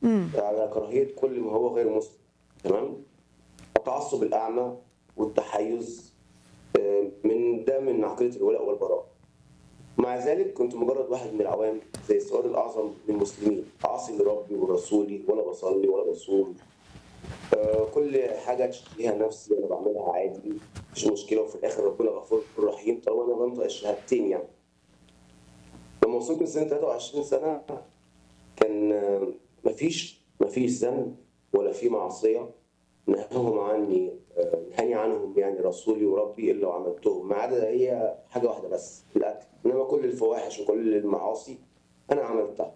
إمم. على كراهية كل ما هو غير مسلم تمام؟ التعصب الأعمى والتحيُّز آآ من ده من عقيدة الولاء والبراء. مع ذلك كنت مجرد واحد من العوام زي السؤال الأعظم من المسلمين، أعصي لربي ولرسولي ولا باصلي ولا باصوم. آآ كل حاجة تشتهيها نفسي أنا باعملها عادي، ما فيش مشكلة وفي الآخر ربنا غفور رحيم طالما أنا بانطق الشهادتين يعني. لمّا وصلت لسن 23 سنة كان ما فيش ما فيش ذنب ولا في معصية نهاهم عني آآ نهاني عنهم يعني رسولي وربي إلا وعملتهم، ما عدا هي حاجة واحدة بس القتل، إنما كل الفواحش وكل المعاصي أنا عملتها.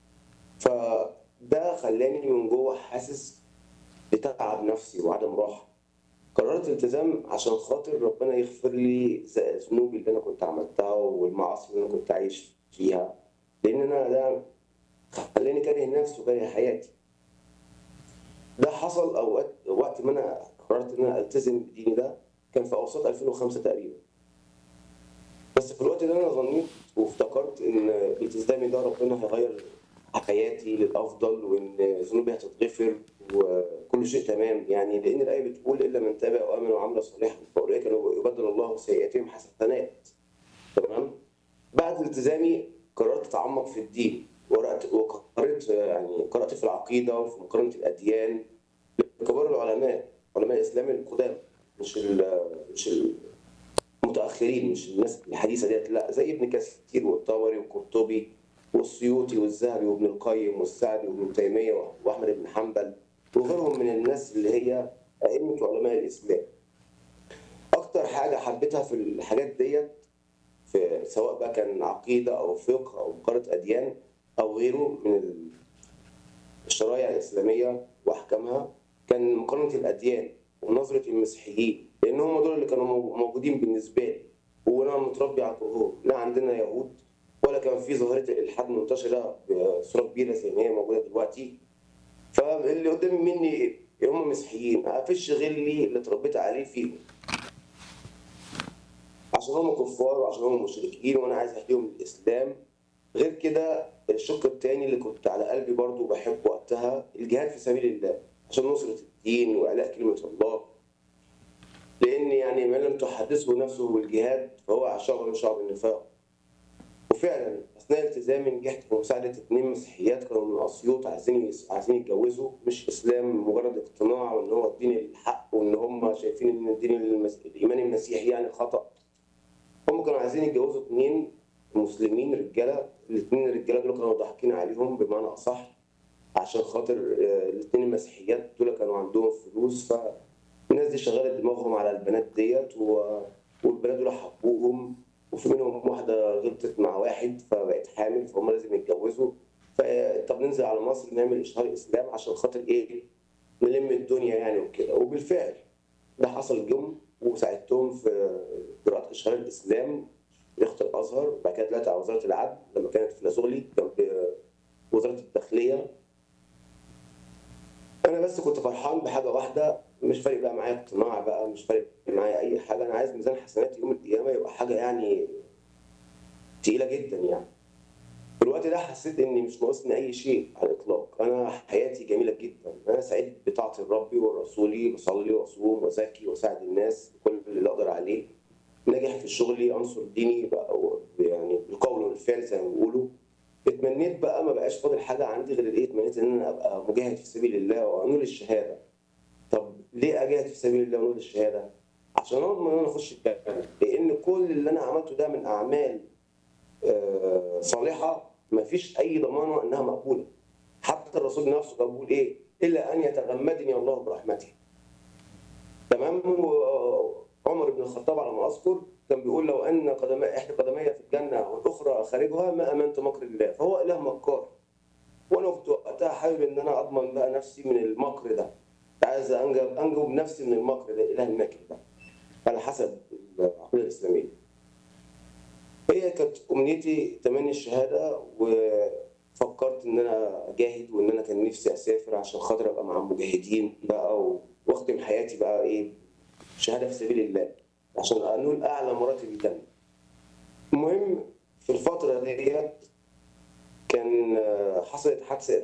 فده خلّاني من جوّه حاسس بتعب نفسي وعدم راحة. قررت الالتزام عشان خاطر ربنا يغفر لي ذ ذنوبي اللي أنا كنت عملتها والمعاصي اللي أنا كنت عايش فيها، لإن أنا ده خلّاني كاره نفسي وكاره حياتي. ده حصل أوقات وقت ما أنا قررت إن أنا ألتزم بديني ده كان في أوساط 2005 تقريبًا. بس في الوقت ده أنا ظنيت وافتكرت إن التزامي ده ربنا هيغيّر حياتي للأفضل وإن ذنوبي هتتغفر وكل شيء تمام يعني، لإن الآية بتقول إلا من تاب وآمن وعمل صالحًا فأولئك يبدل الله سيئاتهم حسنات تمام؟ بعد التزامي قررت أتعمق في الدين ورأت وقريت يعني قرأت في العقيدة وفي مقارنة الأديان لكبار العلماء، علماء الإسلام القدامى مش ال مش المتأخرين مش الناس الحديثة ديّة لأ، زي ابن كثير والطبري والقرطبي والسيوطي والذهبي وابن القيم والسعدي وابن تيمية وأحمد بن حنبل وغيرهم من الناس اللي هي أئمة علماء الإسلام. أكتر حاجة حبيتها في الحاجات ديّة في سواء بقى كان عقيدة أو فقه أو مقارنة أديان أو غيره من ال الشرايع الإسلامية وأحكامها، كان مقارنة الأديان ونظرة المسيحيين، لإن هم دول اللي كانوا مو موجودين بالنسبة لي، وأنا متربي على الطهور، لا عندنا يهود ولا كان في ظاهرة الإلحاد منتشرة بصورة كبيرة زي ما هي موجودة دلوقتي. فاللي قدامي مني هم مسيحيين، أفش غلي اللي اتربيت عليه فيهم. عشان هم كفار وعشان هم مشركين وأنا عايز أهديهم للإسلام. غير كده الشق التاني اللي كنت على قلبي برضه باحبه وقتها الجهاد في سبيل الله، عشان نصرة الدين وإعلاء كلمة الله. لإن يعني من لم تحدثه نفسه بالجهاد فهو شعبة من شعب النفاق. وفعلًا أثناء التزامي نجحت في مساعدة 2 مسيحيات كانوا من أسيوط عايزين يس عايزين يتجوزوا، مش إسلام مجرد اقتناع وإن هو الدين الحق وإن هم شايفين إن الدين المس الإيمان المسيحي يعني خطأ. هم كانوا عايزين يتجوزوا 2 مسلمين رجالة، ال2 الرجالة دول كانوا ضاحكين عليهم بمعنى أصح، عشان خاطر آآ ال2 المسيحيات دول كانوا عندهم فلوس، فالناس دي شغّلت دماغهم على البنات ديّة و والبنات دول حبوهم وفي منهم واحدة غلطت مع واحد فبقت حامل فهم لازم يتجوزوا، ف طب ننزل على مصر نعمل إشهار إسلام عشان خاطر إيه، نلم الدنيا يعني وكده، وبالفعل ده حصل جُم وساعدتهم في قراءة إشهار الإسلام رياضة الأزهر، بعد كده طلعت على وزارة العدل لمّا كانت في لازغلي جنب وزارة الداخلية. أنا بس كنت فرحان بحاجة واحدة، مش فارق بقى معايا اقتناع بقى، مش فارق معايا أي حاجة، أنا عايز ميزان حسناتي يوم القيامة يبقى حاجة يعني تقيلة جدًا يعني. في الوقت ده حسيت إني مش ناقصني أي شيء على الإطلاق، أنا حياتي جميلة جدًا، أنا سعيد بطاعة لربي ولرسولي، باصلي واصوم وازكي واساعد الناس بكل اللي أقدر عليه. ناجح في شغلي أنصر ديني بقى و يعني بالقول والفعل زي ما بيقولوا. اتمنيت بقى ما بقاش فاضل حاجة عندي غير الإيه، اتمنيت إن أنا أبقى مجاهد في سبيل الله وأنول الشهادة. طب ليه أجاهد في سبيل الله وأنول الشهادة؟ عشان أضمن إن أنا أخش الجنة، لإن كل اللي أنا عملته ده من أعمال آآ صالحة ما فيش أي ضمانة إنها مقبولة. حتى الرسول نفسه كان بيقول إيه، إلا أن يتغمدني الله برحمته. تمام، وعمر بن الخطاب على ما أذكر كان بيقول لو أن قدما إحدى قدمي في الجنة والأخرى خارجها ما آمنت مكر الله، فهو إله مكار. وأنا كنت وقتها حابب إن أنا أضمن بقى نفسي من المكر ده. كنت عايز أنج أنجو بنفسي من المكر ده، الإله الماكر ده. على حسب العقيدة الإسلامية. هي كانت أمنيتي تمني الشهادة وفكرت إن أنا أجاهد وإن أنا كان نفسي أسافر عشان خاطر أبقى مع المجاهدين بقى و وأختم حياتي بقى إيه، شهادة في سبيل الله، عشان أنول أعلى مراتب الجنة. المهم في الفترة ديّة كان حصلت حادثة